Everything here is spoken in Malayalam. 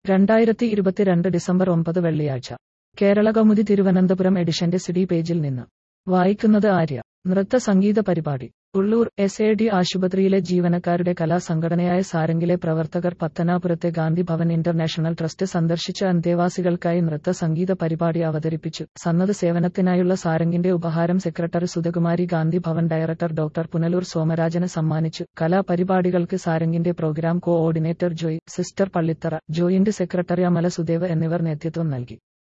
രണ്ടായിരത്തി ഇരുപത്തിരണ്ട് ഡിസംബർ ഒമ്പത് വെള്ളിയാഴ്ച കേരള കൗമുദി തിരുവനന്തപുരം എഡിഷന്റെ സിഡി പേജിൽ നിന്ന് വായിക്കുന്നത് ആര്യ നൃത്ത സംഗീത പരിപാടി ഉള്ളൂർ എസ് എ ഡി ആശുപത്രിയിലെ ജീവനക്കാരുടെ കലാസംഘടനയായ സാരംഗിലെ പ്രവർത്തകർ പത്തനാപുരത്തെ ഗാന്ധി ഭവൻ ഇന്റർനാഷണൽ ട്രസ്റ്റ് സന്ദർശിച്ച അന്തേവാസികൾക്കായി നൃത്ത സംഗീത പരിപാടി അവതരിപ്പിച്ചു സന്നദ്ധ സേവനത്തിനായുള്ള സാരംഗിന്റെ ഉപഹാരം secretary Sudhakumari Gandhi Bhavan director doctor Punalur സോമരാജന് സമ്മാനിച്ചു കലാപരിപാടികൾക്ക് സാരംഗിന്റെ programme coordinator Joy sister Pallithara joint secretary Amala Sudev എന്നിവർ നേതൃത്വം നൽകി